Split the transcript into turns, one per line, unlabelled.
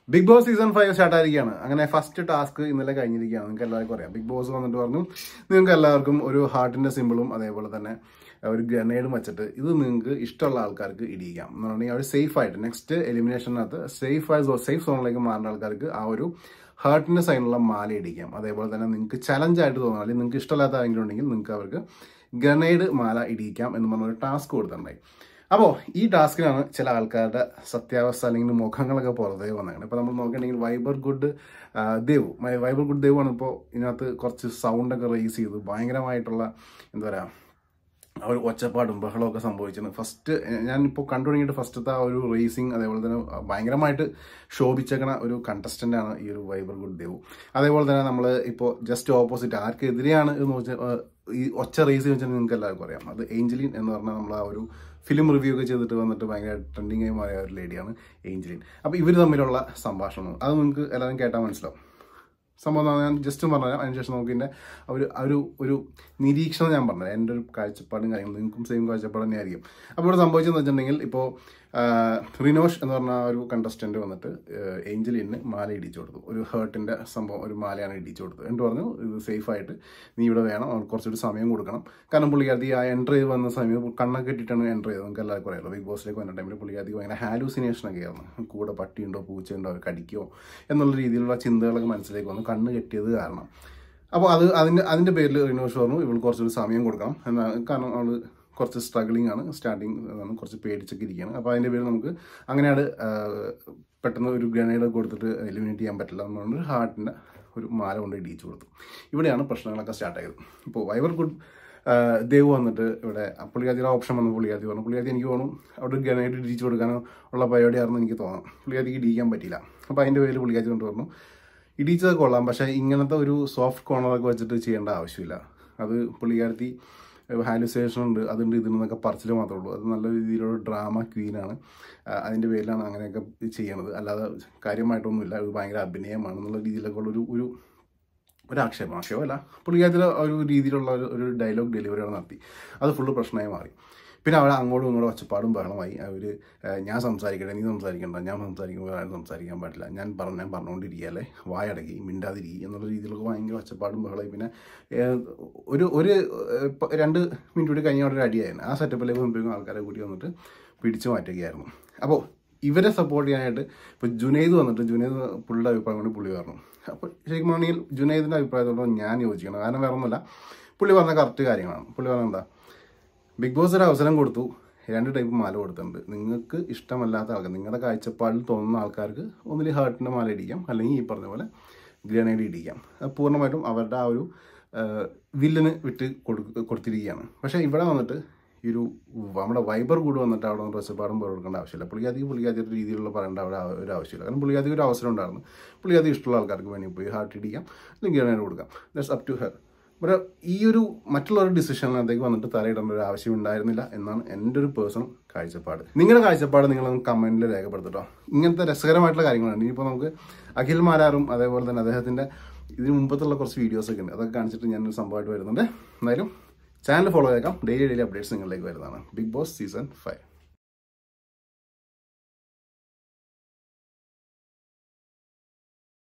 big boss season five start ആയിരിക്കുകയാണ് അങ്ങനെ first task ഇന്നലെ കഴിഞ്ഞിരിക്കുകയാണ് നിങ്ങൾക്ക് എല്ലാവർക്കും അറിയാം ബിഗ് ബോസ് വന്നിട്ട് പറഞ്ഞു നിങ്ങൾക്ക് എല്ലാവർക്കും ഒരു ഹാർട്ടിന്റെ സിമ്പിളും അതേപോലെ തന്നെ ഒരു ഗ്രനേഡും വെച്ചിട്ട് ഇത് നിങ്ങൾക്ക് ഇഷ്ടമുള്ള ആൾക്കാർക്ക് ഇടിയിക്കാം എന്ന് പറഞ്ഞാൽ അവർ സേഫ് ആയിട്ട് നെക്സ്റ്റ് എലിമിനേഷനകത്ത് സേഫ് ആയി സേഫ് സോണിലേക്ക് മാറുന്ന ആൾക്കാർക്ക് ആ ഒരു ഹാർട്ടിന്റെ സൈനുള്ള മാല ഇടിക്കാം അതേപോലെ തന്നെ നിങ്ങൾക്ക് ചലഞ്ച് ആയിട്ട് തോന്നുന്നു അല്ലെങ്കിൽ നിങ്ങൾക്ക് ഇഷ്ടമില്ലാത്ത ആരെങ്കിലും ഉണ്ടെങ്കിൽ നിങ്ങൾക്ക് അവർക്ക് ഗ്രനേഡ് മാല ഇടിയിക്കാം എന്ന് പറഞ്ഞ ഒരു ടാസ്ക് കൊടുത്തിട്ടുണ്ടായി അപ്പോൾ ഈ ടാസ്കിലാണ് ചില ആൾക്കാരുടെ സത്യാവസ്ഥ അല്ലെങ്കിൽ മുഖങ്ങളൊക്കെ പുറത്തേക്ക് വന്നേക്കുന്നത് ഇപ്പോൾ നമ്മൾ നോക്കുകയാണെങ്കിൽ വൈബർ ഗുഡ് ആ, ദേവ് മൈ- വൈബർ ഗുഡ് ദേവാണ് ഇപ്പോൾ ഇതിനകത്ത് കുറച്ച് സൗണ്ടൊക്കെ റേസ് ചെയ്ത് ഭയങ്കരമായിട്ടുള്ള എന്താ പറയുക ആ ഒരു ഒച്ചപ്പാടും ബഹളമൊക്കെ സംഭവിച്ചത് ഫസ്റ്റ് ഞാനിപ്പോൾ കണ്ടു തുടങ്ങിയിട്ട് ഫസ്റ്റത്തെ ആ ഒരു റേസിങ് അതേപോലെ തന്നെ ഭയങ്കരമായിട്ട് ശോഭിച്ചേക്കണ ഒരു contestant ആണ് ഈ ഒരു വൈബർ ഗുഡ് ദേവ് അതേപോലെ തന്നെ നമ്മൾ ഇപ്പോൾ ജസ്റ്റ് ഓപ്പോസിറ്റ് ആർക്കെതിരെയാണ് എന്ന് വെച്ചാൽ ഈ ഒച്ച റേസ് വെച്ചാൽ നിങ്ങൾക്ക് എല്ലാവർക്കും അറിയാം അത് ഏഞ്ചലിൻ എന്ന് പറഞ്ഞാൽ നമ്മൾ ആ ഒരു ഫിലിം റിവ്യൂ ഒക്കെ ചെയ്തിട്ട് വന്നിട്ട് ഭയങ്കര ട്രെൻഡിങ് ആയി മാറിയ ഒരു ലേഡിയാണ് ഏഞ്ചലിൻ അപ്പോൾ ഇവർ തമ്മിലുള്ള സംഭാഷണം അത് നിങ്ങൾക്ക് എല്ലാവരും കേട്ടാൽ മനസ്സിലാവും സംഭവം എന്താ ഞാൻ ജസ്റ്റ് പറഞ്ഞുതരാം അതിനുശേഷം നമുക്ക് ഇതിൻ്റെ ഒരു ആ ഒരു ഒരു നിരീക്ഷണം ഞാൻ പറഞ്ഞത് എൻ്റെ ഒരു കാഴ്ചപ്പാടും കാര്യങ്ങളും നിങ്ങൾക്കും സെയിം കാഴ്ചപ്പാട് തന്നെ ആയിരിക്കും അപ്പോൾ ഇവിടെ സംഭവിച്ചതെന്ന് വെച്ചിട്ടുണ്ടെങ്കിൽ ഇപ്പോൾ റിനോഷ് എന്ന് പറഞ്ഞ ആ ഒരു കണ്ടസ്റ്റന്റ് വന്നിട്ട് ഏഞ്ചലിന് മാല ഇടിച്ചു കൊടുത്തു ഒരു ഹേർട്ടിൻ്റെ സംഭവം ഒരു മാലയാണ് ഇടിച്ചു കൊടുത്തത് എന്നിട്ട് പറഞ്ഞു ഇത് സേഫ് ആയിട്ട് നീ ഇവിടെ വേണം അവർക്ക് കുറച്ചൊരു സമയം കൊടുക്കണം കാരണം പുള്ളിക്കാരത്തി ആ എൻ്റർ ചെയ്ത് വന്ന സമയം കണ്ണൊക്കെ ഇട്ടിട്ടാണ് എൻ്റർ ചെയ്തത് നമുക്ക് എല്ലാവർക്കും അറിയാലോ ബിഗ് ബോസിലേക്ക് വന്ന ടൈമിൽ പുള്ളിക്കാരത്തി ഭയങ്കര ഹാലൂസിനേഷൻ ഒക്കെ ആയിരുന്നു കൂടെ പട്ടിയുണ്ടോ പൂച്ചയുണ്ടോ അവർ കടിക്കുമോ എന്നുള്ള രീതിയിലുള്ള ചിന്തകളൊക്കെ മനസ്സിലേക്ക് വന്നു കണ്ണ് കെട്ടിയത് കാരണം അപ്പോൾ അത് അതിൻ്റെ അതിൻ്റെ പേരിൽ റിനോഷ് പറഞ്ഞു ഇവൾക്ക് കുറച്ചൊരു സമയം കൊടുക്കണം എന്നാണ് കാരണം അവൾ കുറച്ച് സ്ട്രഗ്ലിംഗ് ആണ് സ്റ്റാർട്ടിങ് ആണ് കുറച്ച് പേടിച്ചൊക്കെ ഇരിക്കുകയാണ് അപ്പോൾ അതിൻ്റെ പേരിൽ നമുക്ക് അങ്ങനെയാണ് ആ, പെട്ടെന്ന് ഒരു ഗ്രനേഡ് കൊടുത്തിട്ട് എലിമിനേറ്റ് ചെയ്യാൻ പറ്റില്ല എന്ന് പറഞ്ഞൊരു ഹാർട്ടിൻ്റെ ഒരു മാല കൊണ്ട് ഇടിച്ചു കൊടുത്തു ഇവിടെയാണ് പ്രശ്നങ്ങളൊക്കെ സ്റ്റാർട്ട് ആയത് ഇപ്പോൾ വൈവർ ഗുഡ് ദേവ് വന്നിട്ട് ഇവിടെ പുള്ളിക്കാത്തിയുടെ ഓപ്ഷൻ വന്നു പുള്ളിക്കാത്തി പറഞ്ഞു പുള്ളിക്കാത്തി എനിക്ക് തോന്നും അവിടെ ഒരു ഗ്രനേഡ് ഇടിച്ചു കൊടുക്കാനോ ഉള്ള പരിപാടിയാണെന്ന് എനിക്ക് തോന്നാം പുള്ളിക്കാത്തിക്ക് ഇടിക്കാൻ പറ്റിയില്ല അപ്പോൾ അതിൻ്റെ പേരിൽ പുള്ളിക്കാത്തി കൊണ്ട് പറഞ്ഞു ഇടിച്ചത് കൊള്ളാം പക്ഷേ ഇങ്ങനത്തെ ഒരു സോഫ്റ്റ് കോർണറൊക്കെ വെച്ചിട്ട് ചെയ്യേണ്ട ആവശ്യമില്ല അത് പുള്ളിക്കാരത്തി ഹാലുസേഷൻ ഉണ്ട് അതുണ്ട് ഇതിനൊക്കെ പറച്ചിൽ മാത്രമേ ഉള്ളൂ അത് നല്ല രീതിയിലുള്ള ഡ്രാമ ക്വീനാണ് അതിൻ്റെ പേരിലാണ് അങ്ങനെയൊക്കെ ചെയ്യണത് അല്ലാതെ കാര്യമായിട്ടൊന്നുമില്ല അത് ഭയങ്കര അഭിനയമാണ് എന്നുള്ള രീതിയിലൊക്കെ ഉള്ള ഒരു ഒരു ഒരു ആക്ഷേപം ആക്ഷേപമല്ല പുള്ളിക്കാരത്തിൽ ഒരു രീതിയിലുള്ള ഒരു ഒരു ഡയലോഗ് ഡെലിവറി അവിടെ നടത്തി അത് ഫുള്ള് പ്രശ്നമായി മാറി പിന്നെ അവിടെ അങ്ങോട്ടും ഇങ്ങോട്ടും ഒച്ചപ്പാടും ബഹളമായി അവർ ഞാൻ സംസാരിക്കട്ടെ നീ സംസാരിക്കണ്ട ഞാൻ സംസാരിക്കുമ്പോൾ ആരും സംസാരിക്കാൻ പാടില്ല ഞാൻ പറഞ്ഞ ഞാൻ പറഞ്ഞുകൊണ്ടിരിക്കുകയല്ലേ വായടക്കി മിണ്ടാതിരിക്കുക എന്നുള്ള രീതിയിലൊക്കെ ഭയങ്കര ഒച്ചപ്പാടും ബഹളമായി പിന്നെ ഏഹ്, ഒരു ഒരു ഏഹ്, ഇപ്പൊ രണ്ട് മിനിറ്റ് കൂടി കഴിഞ്ഞ അവിടെ ഒരു അടിയായിരുന്നു ആ സെറ്റപ്പിലേക്ക് മുമ്പേക്കും ആൾക്കാരെ കൂടി വന്നിട്ട് പിടിച്ചു മാറ്റുകയായിരുന്നു അപ്പോൾ ഇവരെ സപ്പോർട്ട് ചെയ്യാനായിട്ട് ഇപ്പോൾ ജുനൈദ് വന്നിട്ട് ജുനൈദ് പുള്ളിയുടെ അഭിപ്രായം കൊണ്ട് പുള്ളി പറഞ്ഞു അപ്പോൾ ശരിക്കും പറഞ്ഞാൽ ജുനൈദിൻ്റെ അഭിപ്രായത്തോട് ഞാൻ യോജിക്കണം കാരണം വേറെ ഒന്നുമില്ല പുള്ളി പറഞ്ഞ കറക്റ്റ് കാര്യങ്ങളാണ് പുള്ളി പറഞ്ഞ എന്താ ബിഗ് ബോസ് ഒരു അവസരം കൊടുത്തു രണ്ട് ടൈപ്പ് മാല കൊടുത്തിട്ടുണ്ട് നിങ്ങൾക്ക് ഇഷ്ടമല്ലാത്ത ആൾക്കാർ നിങ്ങളുടെ കാഴ്ചപ്പാടിൽ തോന്നുന്ന ആൾക്കാർക്ക് ഒന്നിൽ ഹാർട്ടിൻ്റെ മാല ഇടിക്കാം അല്ലെങ്കിൽ ഈ പറഞ്ഞ പോലെ ഗ്രനേഡ് ഇടിക്കാം അത് പൂർണ്ണമായിട്ടും അവരുടെ ആ ഒരു വില്ലിന് വിട്ട് കൊടുക്ക കൊടുത്തിരിക്കുകയാണ് പക്ഷേ ഇവിടെ വന്നിട്ട് ഈ ഒരു നമ്മുടെ വൈബർ കൂടി വന്നിട്ട് അവിടെ നിന്ന് ഒച്ചപ്പാടും പോലെ കൊടുക്കേണ്ട ആവശ്യമില്ല പുള്ളിക്കാതിക്ക് പുള്ളിക്കാതിയുടെ രീതിയിലുള്ള പറയേണ്ട അവിടെ ആ- ഒരു ആവശ്യമില്ല കാരണം പുള്ളിക്കാതിക്ക് ഒരു അവസരം ഉണ്ടായിരുന്നു പുള്ളിക്കാതി ഇഷ്ടമുള്ള ആൾക്കാർക്ക് വേണമെങ്കിൽ പോയി ഹാർട്ട് ഇടിക്കാം അല്ലെങ്കിൽ ഗ്രനേഡ് കൊടുക്കാം ദറ്റ്സ് അപ് ടു ഹെർ ഇവിടെ ഈ ഒരു മറ്റുള്ള ഒരു ഡിസിഷനിലേക്ക് വന്നിട്ട് തലയിടേണ്ട ഒരു ആവശ്യം ഉണ്ടായിരുന്നില്ല എന്നാണ് എൻ്റെ ഒരു പേഴ്സണൽ കാഴ്ചപ്പാട് നിങ്ങളുടെ കാഴ്ചപ്പാട് നിങ്ങൾ കമന്റിൽ രേഖപ്പെടുത്തട്ടോ ഇങ്ങനത്തെ രസകരമായിട്ടുള്ള കാര്യങ്ങളാണ് ഇനിയിപ്പോൾ നമുക്ക് അഖിൽ മാരാറും അതേപോലെ തന്നെ അദ്ദേഹത്തിന്റെ ഇതിന് മുമ്പത്തുള്ള കുറച്ച് വീഡിയോസ് ഒക്കെ ഉണ്ട് അതൊക്കെ കാണിച്ചിട്ട് ഞാനൊരു സംഭവമായിട്ട് വരുന്നുണ്ട് എന്തായാലും ചാനൽ ഫോളോ ചെയ്തേക്കാം ഡെയിലി ഡെയിലി അപ്ഡേറ്റ്സ് നിങ്ങളിലേക്ക് വരുന്നതാണ് ബിഗ് ബോസ് സീസൺ ഫൈവ്